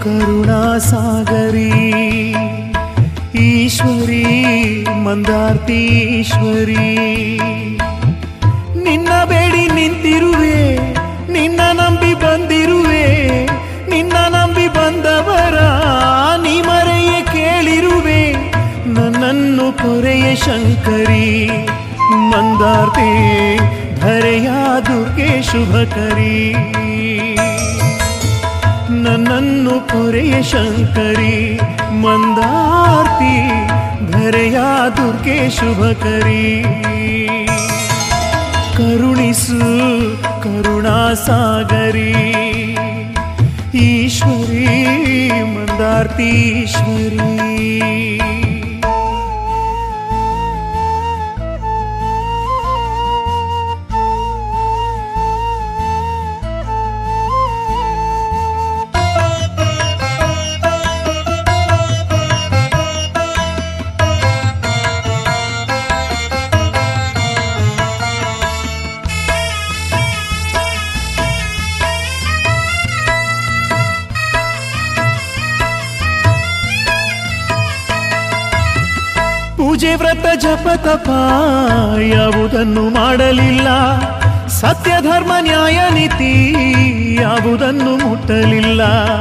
ಕರುಣಾಸಾಗರಿ ಈಶ್ವರಿ ಮಂದಾರ್ತಿ ಈಶ್ವರಿ ನಿನ್ನ ಬೇಡಿ ನಿಂತಿರುವೆ ನಿನ್ನ ನಂಬಿ ಬಂದಿರುವೆ ನಿನ್ನ ನಂಬಿ ಬಂದವರ ನೀ ಮರೆಯೇ ಕೇಳಿರುವೆ ನನ್ನನ್ನು ಪೊರೆಯ ಶಂಕರಿ ಮಂದಾರ್ತಿ ಧರೆಯ ದುರ್ಗೆ ಶುಭಕರಿ ನನ್ನನ್ನು ಪೊರೆಯ ಶಂಕರಿ ಮಂದಾರ್ತಿ ಧರೆಯ ದುರ್ಗೆ ಶುಭಕರಿ ಕರುಣಿಸು ಕರುಣಾಸಾಗರಿ ಈಶ್ವರಿ ಮಂದಾರ್ತೀಶ್ವರಿ ಪೂಜೆ ವ್ರತ ಜಪ ತಪ ಯಾವುದನ್ನು ಮಾಡಲಿಲ್ಲ ಸತ್ಯ ಧರ್ಮ ನ್ಯಾಯ ನೀತಿ ಯಾವುದನ್ನು ಮುಟ್ಟಲಿಲ್ಲ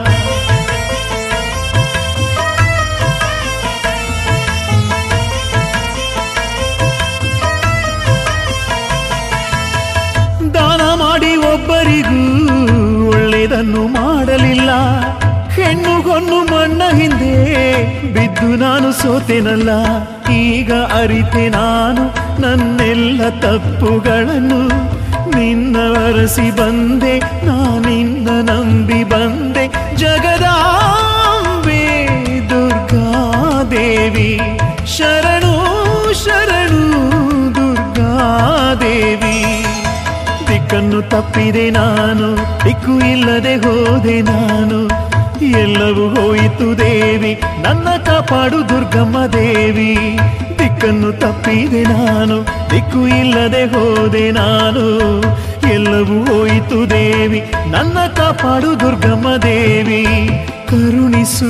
ದಾನ ಮಾಡಿ ಒಬ್ಬರಿಗೂ ಒಳ್ಳೆಯದನ್ನು ಮಾಡಲಿಲ್ಲ ಹೆಣ್ಣುಗೊನ್ನು ಮಣ್ಣ ಹಿಂದೆ ಬಿದ್ದು ನಾನು ಸೋತೆನಲ್ಲ ಈಗ ಅರಿತೆ ನಾನು ನನ್ನೆಲ್ಲ ತಪ್ಪುಗಳನ್ನು ನಿನ್ನ ವರಸಿ ಬಂದೆ ನಾನಿನ್ನ ನಂಬಿ ಬಂದೆ ಜಗದಾಂಬೆ ದುರ್ಗಾದೇವಿ ಶರಣು ಶರಣು ದುರ್ಗಾದೇವಿ ದಿಕ್ಕನ್ನು ತಪ್ಪಿದೆ ನಾನು ದಿಕ್ಕು ಇಲ್ಲದೆ ಹೋದೆ ನಾನು ಎಲ್ಲವೂ ಹೋಯಿತು ದೇವಿ ನನ್ನ ಕಾಪಾಡು ದುರ್ಗಮ್ಮ ದೇವಿ ದಿಕ್ಕನ್ನು ತಪ್ಪಿದೆ ನಾನು ದಿಕ್ಕು ಇಲ್ಲದೆ ಹೋದೆ ನಾನು ಎಲ್ಲವೂ ಹೋಯಿತು ದೇವಿ ನನ್ನ ಕಾಪಾಡು ದುರ್ಗಮ್ಮ ದೇವಿ ಕರುಣಿಸು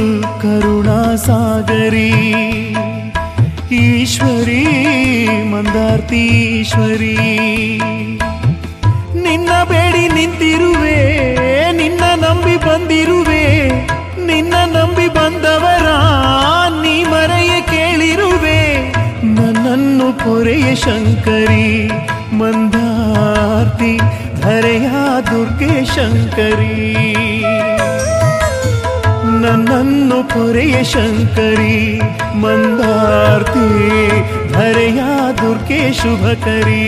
ಕರುಣಾಸಾಗರಿ ಈಶ್ವರಿ ಮಂದಾರ್ತೀಶ್ವರಿ ನಿನ್ನ ಬೇಡಿ ನಿಂತಿರುವೆ ನಿನ್ನ ನಂಬಿ ಬಂದಿರುವೆ ನಿನ್ನ ನಂಬಿ ಬಂದವರ ನೀ ಮರೆಯ ಕೇಳಿರುವೆ ನನ್ನನ್ನು ಪೊರೆಯ ಶಂಕರಿ ಮಂದಾರ್ತಿ ಧರೆಯ ದುರ್ಗೆ ಶಂಕರಿ ನನ್ನನ್ನು ಪೊರೆಯ ಶಂಕರಿ ಮಂದಾರ್ತಿ ಧರೆಯ ದುರ್ಗೆ ಶುಭಕರಿ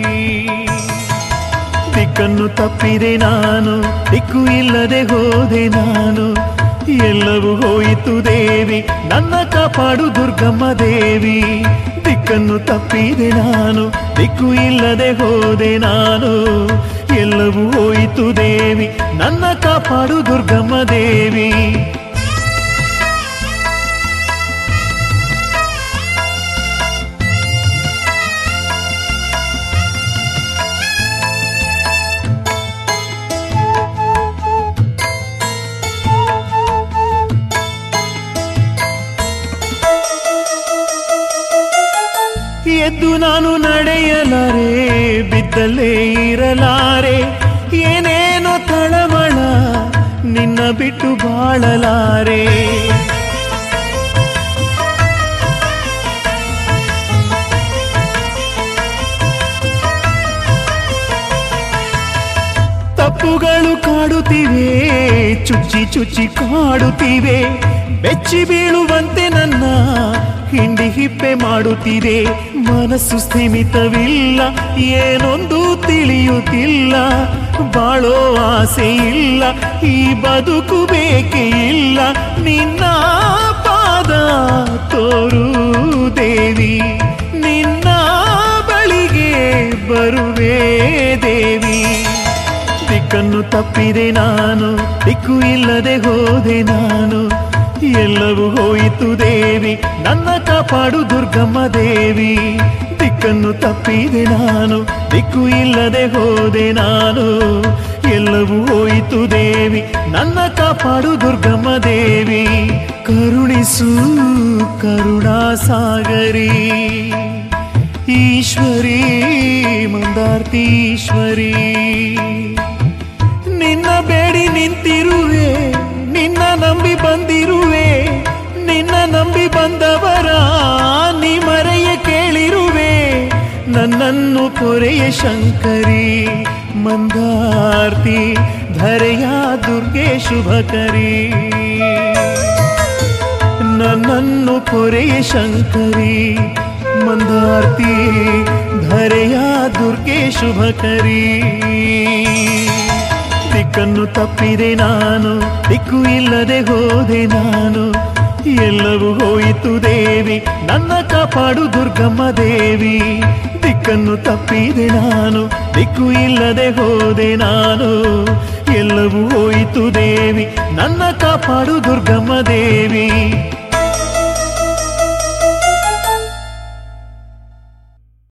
ದಿಕ್ಕನ್ನು ತಪ್ಪಿದೆ ನಾನು ದಿಕ್ಕು ಇಲ್ಲದೆ ಹೋದೆ ನಾನು ಎಲ್ಲವೂ ಹೋಯಿತು ದೇವಿ ನನ್ನ ಕಾಪಾಡು ದುರ್ಗಮ್ಮ ದೇವಿ ದಿಕ್ಕನ್ನು ತಪ್ಪಿದೆ ನಾನು ದಿಕ್ಕು ಇಲ್ಲದೆ ಹೋದೆ ನಾನು ಎಲ್ಲವೂ ಹೋಯಿತು ದೇವಿ ನನ್ನ ಕಾಪಾಡು ದುರ್ಗಮ್ಮ ದೇವಿ ಎದ್ದು ನಾನು ನಡೆಯಲಾರೆ ಬಿದ್ದಲ್ಲೇ ಇರಲಾರೆ ಏನೇನೋ ತಳಮಳ ನಿನ್ನ ಬಿಟ್ಟು ಬಾಳಲಾರೆ ತಪ್ಪುಗಳು ಕಾಡುತ್ತಿವೆ ಚುಚ್ಚಿ ಚುಚ್ಚಿ ಕಾಡುತ್ತಿವೆ ಬೆಚ್ಚಿ ಬೀಳುವಂತೆ ನನ್ನ ಹಿಂಡಿ ಹಿಪ್ಪೆ ಮಾಡುತ್ತಿದೆ ಮನಸ್ಸು ಸ್ಥಿಮಿತವಿಲ್ಲ ಏನೊಂದು ತಿಳಿಯುತ್ತಿಲ್ಲ ಬಾಳೋ ಆಸೆ ಇಲ್ಲ ಈ ಬದುಕು ಬೇಕೇ ಇಲ್ಲ ನಿನ್ನ ಪಾದ ತೋರು ದೇವಿ ನಿನ್ನ ಬಳಿಗೆ ಬರುವೆ ದೇವಿ ದಿಕ್ಕನ್ನು ತಪ್ಪಿದೆ ನಾನು ದಿಕ್ಕು ಇಲ್ಲದೆ ಹೋದೆ ನಾನು ಎಲ್ಲವೂ ಹೋಯಿತು ದೇವಿ ನನ್ನ ಕಾಪಾಡು ದುರ್ಗಮ್ಮ ದೇವಿ ದಿಕ್ಕನ್ನು ತಪ್ಪಿದೆ ನಾನು ದಿಕ್ಕು ಇಲ್ಲದೆ ಹೋದೆ ನಾನು ಎಲ್ಲವೂ ಹೋಯಿತು ದೇವಿ ನನ್ನ ಕಾಪಾಡು ದುರ್ಗಮ್ಮ ಕರುಣಿಸು ಕರುಣಾಸಾಗರಿ ಈಶ್ವರಿ ಮಂದಾರ್ತೀಶ್ವರಿ ನಿನ್ನ ಬೇಡಿ ನಿಂತಿರುವೆ ನಿನ್ನ ನಂಬಿ ಬಂದಿರುವೆ ನಿನ್ನ ನಂಬಿ ಬಂದವರ ನೀ ಮರೆಯ ಕೇಳಿರುವೆ ನನ್ನನ್ನು ಪೊರೆಯ ಶಂಕರಿ ಮಂದಾರ್ತಿ ಧರೆಯ ದುರ್ಗೆ ಶುಭಕರಿ ನನ್ನನ್ನು ಪೊರೆಯ ಶಂಕರಿ ಮಂದಾರ್ತಿ ಧರೆಯ ದುರ್ಗೆ ಶುಭಕರಿ ದಿಕ್ಕನ್ನು ತಪ್ಪಿದೆ ನಾನು ದಿಕ್ಕು ಇಲ್ಲದೆ ಹೋದೆ ನಾನು ಎಲ್ಲವೂ ಹೋಯಿತು ದೇವಿ ನನ್ನ ಕಾಪಾಡು ದುರ್ಗಮ್ಮ ದೇವಿ ದಿಕ್ಕನ್ನು ತಪ್ಪಿದೆ ನಾನು ದಿಕ್ಕು ಇಲ್ಲದೆ ಹೋದೆ ನಾನು ಎಲ್ಲವೂ ಹೋಯಿತು ದೇವಿ ನನ್ನ ಕಾಪಾಡು ದುರ್ಗಮ್ಮ ದೇವಿ